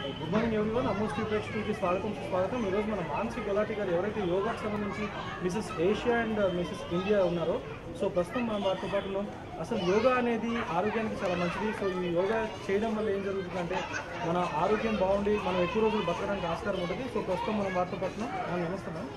Good morning everyone అమ్మూస్ ప్రిపరేషన్కి స్వాగతం స్వాగతం ఈరోజు మన మానసి గొలాటి గారు ఎవరైతే యోగాకు సంబంధించి Mrs Asia and Mrs India ఉన్నారో సో ప్రస్తుతం మనం వారితో పాటు ఉన్నాం అసలు యోగా అనేది ఆరోగ్యానికి చాలా మంచిది సో ఈ యోగా చేయడం వల్ల ఏం జరుగుతుందంటే మన ఆరోగ్యం బాగుండి మనం ఎక్కువ రోజులు బతకడానికి ఆస్కారం ఉంటుంది సో ప్రస్తుతం మనం వారితో పాటు ఉన్నాం మ్యామ్, నమస్తే మ్యామ్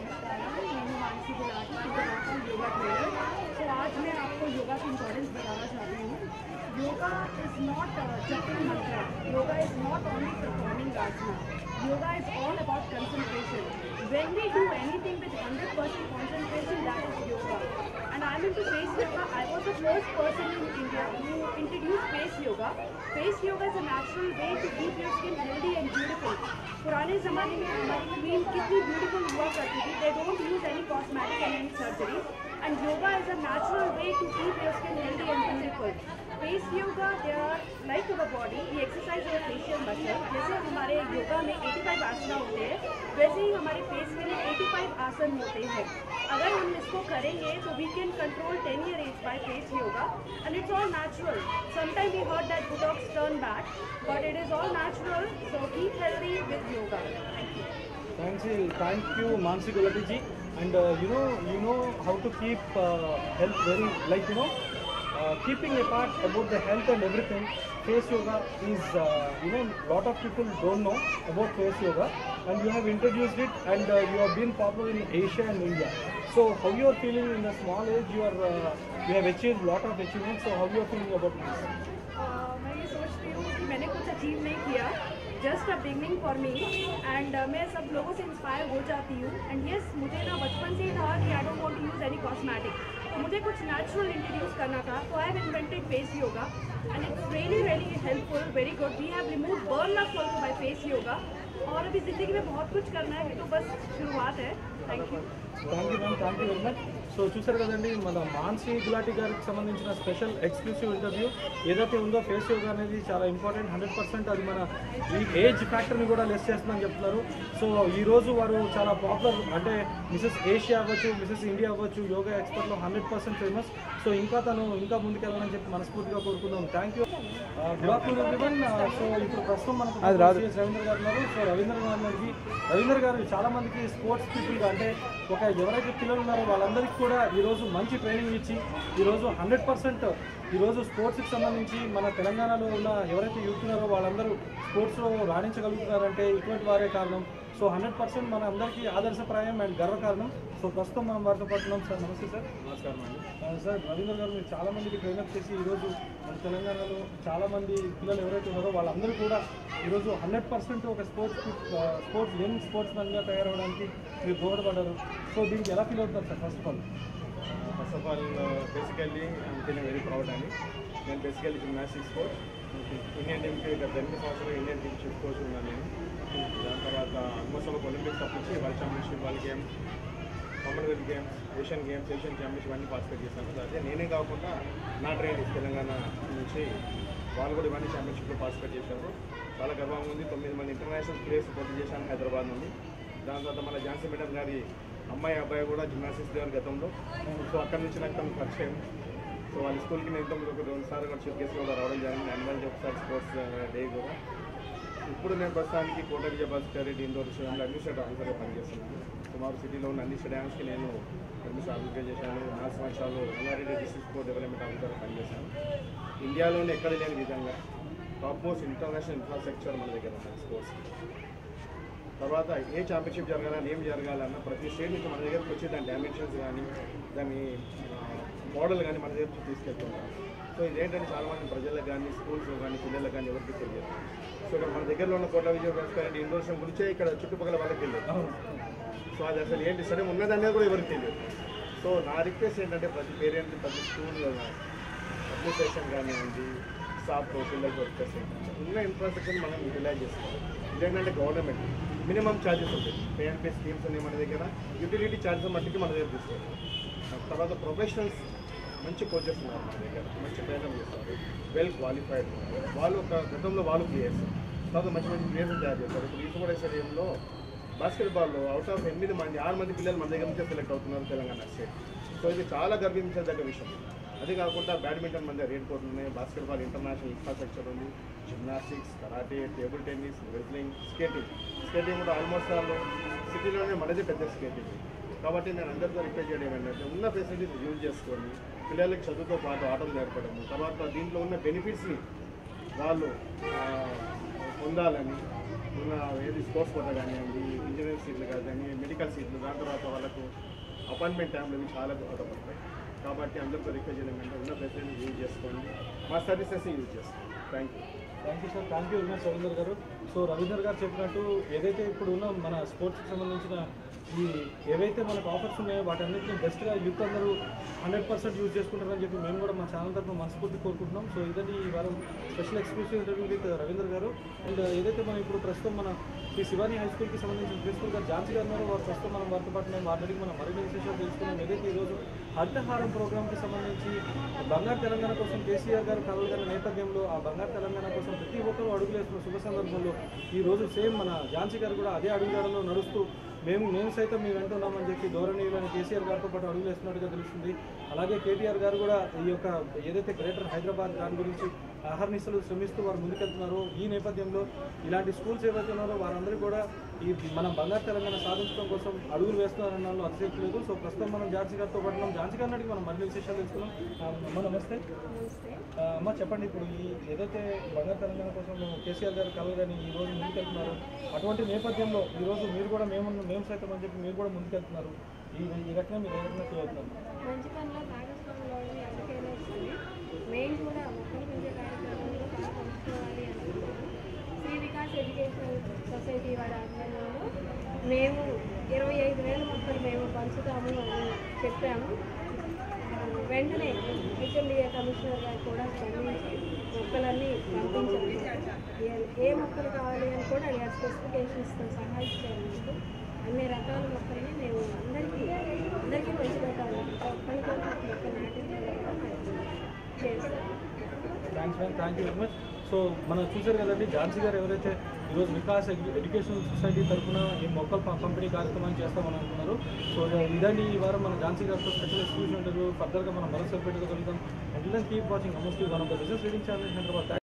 मैं Mansi Gulati international yoga trainer तो आज मैं आपको योगा की इम्पोर्टेंस बताना चाहती हूँ योगा इज नॉट जपिंग mantra yoga is not only performing asana yoga is all about concentration when we do anything with 100% concentration that is yoga and i'm into face yoga i was the first person in india who introduced face yoga face yoga is a natural way to keep your skin healthy and beautiful पुराने ज़माने में हमारी queen कितनी beautiful हुआ करती थी they don't use any cosmetic and any surgery and yoga is a natural way to keep your skin healthy and beautiful face yoga they are like our body ये exercise और facial muscle जैसे हमारे योगा में 85 आसना होते हैं वैसे ही हमारे face के लिए 85 आसन होते हैं अगर हम इसको करेंगे तो we can control 10 year age by face yoga and it's all natural sometimes we heard that buttocks turn back but it is all natural so keep healthy with yoga thank you thanks thank you Mansi Gulati ji and you know you know how to keep health very like you know keeping a part about the health and everything face yoga is you know lot of people don't know about face yoga and you have introduced it and you have been popular in Asia and India so how you are feeling in the small age you are you have achieve lot of achievement so how you are feeling about this Uh, मैं ये सोचती हूँ कि मैंने कुछ achieve नहीं किया just a beginning for me and मैं सब लोगों से इंस्पायर हो जाती हूँ एंड यस मुझे ना बचपन से ही था कि I don't want to use any cosmetic तो मुझे कुछ नेचुरल इंट्रोड्यूस करना था तो I have invented face yoga and it's really really helpful very good we have remove burn up also by face yoga और अभी ज़िंदगी में बहुत कुछ करना है तो बस शुरुआत है thank you thank you ma'am thank you very much so చూసారు కదండి మన మాన్సీ గులాటి గారికి సంబంధించిన స్పెషల్ ఎక్స్క్లూసివ్ ఇంటర్వ్యూ ఏదైతే ఉందో ఫేస్ యోగా అనేది చాలా ఇంపార్టెంట్ హండ్రెడ్ పర్సెంట్ అది మన ఈ ఏజ్ ఫ్యాక్టర్ని కూడా లెస్ చేస్తుందని చెప్తున్నారు సో ఈ రోజు వారు చాలా పాపులర్ అంటే మిసెస్ ఏషియా అవ్వచ్చు మిసెస్ ఇండియా అవ్వచ్చు యోగా ఎక్స్పర్ట్లో హండ్రెడ్ పర్సెంట్ ఫేమస్ సో ఇంకా తను ఇంకా ముందుకెళ్ళాలని చెప్పి మనస్ఫూర్తిగా కోరుకుందాం thank you good afternoon everyone so ఇప్పుడు ప్రస్తుతం మనకు CS రవీంద్ర గారు ఉన్నారు సో రవీంద్ర గారికి రవీంద్ర గారు చాలా మందికి స్పోర్ట్స్ పీపుల్ అంటే ఒక ఎవరైతే పిల్లలు ఉన్నారో వాళ్ళందరికీ కూడా ఈరోజు మంచి ట్రైనింగ్ ఇచ్చి ఈరోజు హండ్రెడ్ పర్సెంట్ ఈరోజు స్పోర్ట్స్కి సంబంధించి మన తెలంగాణలో ఉన్న ఎవరైతే యూత్ ఉన్నారో వాళ్ళందరూ స్పోర్ట్స్లో రాణించగలుగుతున్నారంటే ఇటువంటి వారే కారణం సో హండ్రెడ్ పర్సెంట్ మన అందరికీ ఆదర్శప్రాయం అండ్ గర్వకారణం సో ప్రస్తుతం మనం వారితో పాటు ఉన్నాం సార్ నమస్తే సార్ నమస్కారం అండి ఆ, సార్ రవీంద్ర గారు మీరు చాలా మందికి ట్రైనప్ చేసి ఈరోజు మన తెలంగాణలో చాలా మంది పిల్లలు ఎవరైతే ఉన్నారో వాళ్ళందరూ కూడా ఈరోజు హండ్రెడ్ పర్సెంట్ ఒక స్పోర్ట్స్ స్పోర్ట్స్ యంగ్ స్పోర్ట్స్ మ్యాన్గా తయారవడానికి మీరు దోహదపడ్డారు సో దీనికి ఎలా ఫీల్ అవుతారు sir first of all first of all basically I'm feeling very proud అండి నేను బేసికల్లీ జిమ్నాస్టిక్స్ కోచ్ ఇండియన్ టీమ్కి గత ఎనిమిది సంవత్సరాలు ఇండియన్ టీమ్ షిఫ్ట్ కోచ్ ఉన్నాను నేను దాని తర్వాత ఆల్మోస్ట్ ఒక ఒలింపిక్స్ తప్పించి world championship world games commonwealth games Asian games Asian championship అన్ని పార్టిసిపేట్ చేశాను అదే నేనే కాకుండా నా ట్రైనింగ్స్ తెలంగాణ నుంచి వాళ్ళు కూడా ఇవన్నీ ఛాంపియన్షిప్లో పార్టిసిపేట్ చేశారు చాలా గర్వంగా ఉంది తొమ్మిది మంది ఇంటర్నేషనల్ ప్లేయర్స్ పోటీ చేశాను హైదరాబాద్ నుండి దాని తర్వాత మన ఝాన్సీ మేడం గారి అమ్మాయి అబ్బాయి కూడా జిమ్నాస్టిక్స్ దేవర్ గతంలో సో అక్కడి నుంచి నాకు తనకు పరిచయం సో వాళ్ళ స్కూల్కి నేను ఇంతకుముందు ఒక రెండు సార్లు కూడా చీఫ్ గెస్ట్ కూడా రావడం జరిగింది యాన్యువల్ ఒకసారి స్పోర్ట్స్ డే కూడా ఇప్పుడు నేను ప్రస్తుతానికి కోట విజయభాస్కర్ రెడ్డి ఇండోర్ స్టేడియంలో అడ్మినిస్ట్రేటివ్ ఆఫీసర్గా పనిచేస్తున్నాను సుమారు సిటీలో ఉన్న అన్ని స్టేడియంస్కి నేను అడ్మిషన్ ఆఫీసర్గా చేశాను నాలుగు సంవత్సరాలు రంగారెడ్డి డిస్ట్రిక్ట్ స్పోర్ట్ డెవలప్మెంట్ ఆఫీసర్గా పనిచేశాను ఇండియాలోనే ఎక్కడ లేని విధంగా టాప్ మోస్ట్ ఇంటర్నేషనల్ ఇన్ఫ్రాస్ట్రక్చర్ మన దగ్గర ఉంది స్పోర్ట్స్కి తర్వాత ఏ ఛాంపియన్షిప్ జరగాలని ఏం జరగాలన్న ప్రతి స్టేట్ నుంచి మన దగ్గరకు వచ్చి దాని డైమెన్షన్స్ కానీ దాని మోడల్ కానీ మన దగ్గర తీసుకెళ్తుంటాం సో ఇదేంటంటే చాలా మంది ప్రజలకు కానీ స్కూల్స్లో కానీ పిల్లలకు కానీ ఎవరికి తెలియదు సో ఇక్కడ మన దగ్గరలో ఉన్న Kota Vijaya restaurant indoor stadium గురించే ఇక్కడ చుట్టుపక్కల వాళ్ళకి తెలియదు సో అది అసలు ఏంటి సరే ఉన్నదనేది కూడా ఎవరికి తెలియదు సో నా రిక్వెస్ట్ ఏంటంటే ప్రతి పేరెంట్ ప్రతి స్కూల్ అడ్మినిస్ట్రేషన్ కానివ్వండి స్టాఫ్ పిల్లలకి వర్కర్స్ ఉన్న ఇన్ఫ్రాస్ట్రక్చర్ మనం యూటిలైజ్ చేసుకోవాలి ఇదేంటంటే గవర్నమెంట్ మినిమం ఛార్జెస్ ఉంటాయి పేఎన్పీ స్కీమ్స్ ఉన్నాయి మన దగ్గర యూటిలిటీ ఛార్జెస్ మట్టికి మన దగ్గర తీసుకోవాలి తర్వాత ప్రొఫెషనల్స్ మంచి కోచెస్ ఉన్నారు మన దగ్గర మంచి ట్రైనర్ చేస్తారు వెల్ క్వాలిఫైడ్ వాళ్ళు ఒక గతంలో వాళ్ళు ప్లేయర్స్ తర్వాత మంచి మంచి ప్లేయర్స్ తయారు చేస్తారు ఇప్పుడు ఈశ్వర స్టేడియంలో బాస్కెట్బాల్లో అవుట్ ఆఫ్ ఎనిమిది మంది ఆరు మంది పిల్లలు మన దగ్గర నుంచే సెలెక్ట్ అవుతున్నారు తెలంగాణ స్టేట్ సో ఇది చాలా గర్వించదగ్గ విషయం అదే కాకుండా బ్యాడ్మింటన్ మన రెయిన్ కోర్టులు ఉన్నాయి బాస్కెట్బాల్ ఇంటర్నేషనల్ ఇన్ఫ్రాస్ట్రక్చర్ ఉంది gymnastics karate table tennis wrestling skating skating కూడా ఆల్మోస్ట్ ఆల్ సిటీలోనే మనది పెద్ద స్కేటింగ్ కాబట్టి నేను అందరితో రిక్వెస్ట్ చేయడం ఏంటంటే ఉన్న ఫెసిలిటీస్ యూజ్ చేసుకొని పిల్లలకి చదువుతో పాటు ఆటలు నేర్పడము తర్వాత దీంట్లో ఉన్న బెనిఫిట్స్ని వాళ్ళు ఆ, పొందాలని ఉన్న ఏది స్పోర్ట్స్ కోట కానివ్వండి ఇంజనీరింగ్ సీట్లు కానివ్వండి మెడికల్ సీట్లు దాని తర్వాత వాళ్ళకు అపాయింట్మెంట్ టైంలు ఇవి చాలా దొరకబడతాయి కాబట్టి అందరితో రిక్వెస్ట్ చేయడం అంటే ఉన్న ఫెసిలిటీస్ యూజ్ చేసుకోండి మా సర్వీసెస్ యూజ్ చేసుకోండి thank you thank you sir thank you very much Ravinder గారు సో రవీందర్ గారు చెప్పినట్టు ఏదైతే ఇప్పుడు ఉన్న మన స్పోర్ట్స్కి సంబంధించిన ఈ ఏవైతే మనకు ఆఫర్స్ ఉన్నాయో వాటన్నిటిని బెస్ట్గా యూత్ అందరూ హండ్రెడ్ పర్సెంట్ యూజ్ చేసుకుంటారని చెప్పి మేము కూడా మా ఛానల్ తరఫున మనస్ఫూర్తి కోరుకుంటున్నాం సో ఇదండి ఈ వారం special exclusive interview with Ravinder గారు అండ్ ఏదైతే మనం ఇప్పుడు ప్రస్తుతం మన శ్రీ శివాని హై స్కూల్కి సంబంధించిన ప్రిన్సిపల్ గారు ఝాన్సీ గారు ఉన్నారు వారు ప్రస్తుతం మనం వారితో పాటు మేము వారిని మనం మరిన్ని విశేషాలు తెలుసుకున్నాం ఏదైతే ఈరోజు హరితహారం ప్రోగ్రామ్కి సంబంధించి బంగారు తెలంగాణ కోసం కేసీఆర్ గారు కలలుగల నేపథ్యంలో ఆ బంగారు తెలంగాణ కోసం ప్రతి ఒక్కరూ అడుగులేస్తున్న శుభ సందర్భంలో ఈ రోజు సేమ్ మన ఝాన్సీ గారు కూడా అదే అడుగుజాడలో నడుస్తూ మేము మేము సైతం మీ వెంట ఉన్నామని చెప్పి గౌరవనీయులైన కేసీఆర్ గారితో పాటు అడుగులు వేస్తున్నట్టుగా తెలుస్తుంది అలాగే కేటీఆర్ గారు కూడా ఈ యొక్క ఏదైతే గ్రేటర్ హైదరాబాద్ దాని గురించి అహర్నిశలు శ్రమిస్తూ వారు ముందుకెళ్తున్నారో ఈ నేపథ్యంలో ఇలాంటి స్కూల్స్ ఏవైతే ఉన్నారో వారందరూ కూడా ఈ మనం బంగారు తెలంగాణ సాధించడం కోసం అడుగులు వేస్తున్నారన్న అతిశక్తి లేదు సో ప్రస్తుతం మనం ఝాన్సీ గారితో పాటు మనం ఝాన్సీ గారిని అడిగి మనం మరిన్ని విశేషాలు తెలుసుకున్నాం ఆ, అమ్మ నమస్తే నమస్తే ఆ, అమ్మ చెప్పండి ఇప్పుడు ఈ ఏదైతే బంగారు తెలంగాణ కోసం కేసీఆర్ గారు కలగాని ఈ రోజు ముందుకెళ్తున్నారు అటువంటి నేపథ్యంలో ఈ రోజు మీరు కూడా మేము మేము సైతం అని చెప్పి మీరు కూడా ముందుకెళ్తున్నారు ఈ ఈ రకంగా మీరు ఏ రకంగా ఫీల్ అవుతున్నారు మంచి పనిలో భాగస్వాములు అవడం ఎవరికైనా వస్తుంది మేము కూడా మొక్కలు పెంచే కార్యక్రమంలో బాగా పంచుకోవాలి అనుకుంటున్నాము శ్రీ వికాస్ ఎడ్యుకేషనల్ సొసైటీ వారి ఆధ్వర్యంలో మేము ఇరవై ఐదు వేల మొక్కలు మేము పంచుతాము అని చెప్పాము ఆ, వెంటనే హెచ్ఎండిఏ కమిషనర్ గారు కూడా స్పందించి మొక్కలన్నీ పంపించారు ఏ- ఏ మొక్కలు కావాలి అని కూడా అడిగారు స్పెసిఫికేషన్స్తో సహా ఇచ్చారు మాకు. అన్ని రకాల మొక్కల్ని మేము అందరికీ అందరికీ పంచిపెట్టాలి ఒక్కరికి ఒక మొక్క నాటించడం చేస్తాం thanks ma'am thank you very much so మనం చూశారు కదండి ఝాన్సీ గారు ఎవరైతే ఈరోజు వికాస్ ఎడ్యు- ఎడ్యుకేషనల్ సొసైటీ తరఫున ఈ మొక్కల ప- పంపిణీ కార్యక్రమాన్ని చేస్తామని అనుకున్నారు సో ఇదండి ఈ వారం మన ఝాన్సీ గారితో స్పెషల్ ఎక్స్క్లూజన్ ఇంటర్వ్యూ ఫర్దర్గా మనం మరో సెలబ్రేట్ కలుగుతాం and keep watching almost one of the business reading channel Hyderabad